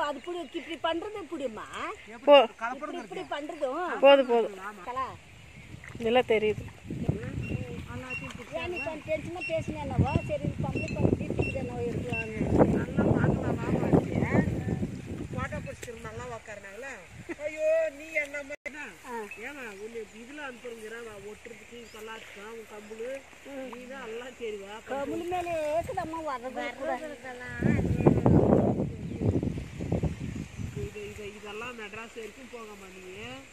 அது புடி இப்படி பண்றது இப்படிம்மா போ இப்படி இப்படி பண்றதும் போதும் போதும் கலா இதெல்லாம் தெரியுது ஏன் நீ கொஞ்சம் டென்ஷனாக பேசினேன்னவோ சரி இது கம்ப்ளீட் பண்ணி தீர்த்துக்கு என்னவோ இருக்கலாம்னு போட்டோ பிடிச்சிட்டு நல்லா உக்காருனாங்களா ஐயோ நீ என்ன ஏமா உன்னை இதுல அனுப்புறங்கிறான் ஒட்டுறதுக்கு சொல்லாச்சுக்கான் உன் கம்புளு நீ தான் எல்லாம் தெரிவா கமுள் மேலே ஏக்குதம்மா வர்றது கூட இது இது இதெல்லாம் மெட்ராஸ் வரைக்கும் போகமா நீ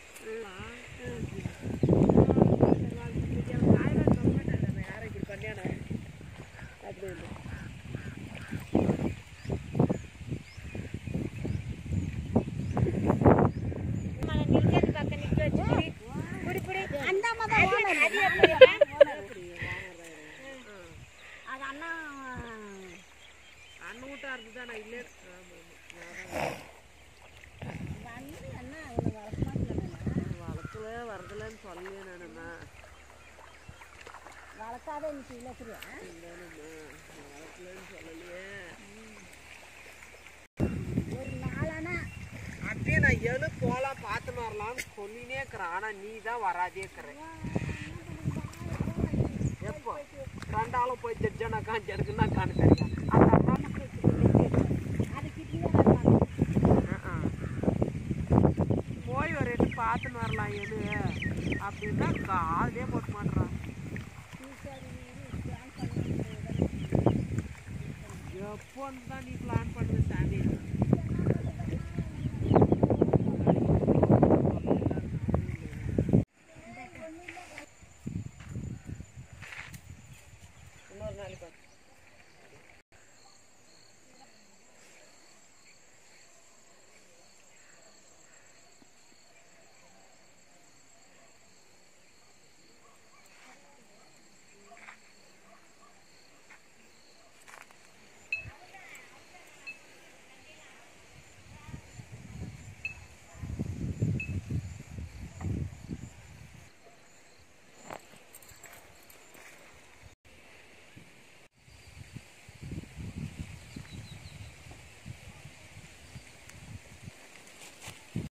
யாரும் இப்படி பண்ணியானா அப்படின்னு அந்த அம்மா தான் ஓனர் அது அண்ணா அண்ணன் வீட்டா இருந்துதான் நான் இல்லே வந்து அண்ணா இவனை வளர்க்க வளர்க்கல வரதுலன்னு சொல்லலையே நானுண்ணா வளர்க்காத இன்னைக்கு இழக்குறியா வளர்க்கலன்னு சொல்லலையே ஒரு நாளானா அப்படியே நான் எழு போலாம் பார்த்துன்னு வரலாம்னு சொல்லினே இருக்கிறேன் ஆனா நீ தான் வராதே இருக்கிற எப்போ ரெண்டாலும் போய் தெரிஞ்சோன்னா காஞ்சி எடுக்குன்னா காணு தெரியும் அந்த அம்மா அது கிட்டே நான் ஆ, ஆ. போய் ஒரு எட்டு பார்த்துன்னு வரலாம் எது அப்படின்னா காதே போட்டு மாட்டுறான் எப்போன்னு தான் நீ பிளான் பண்ணுது சாமி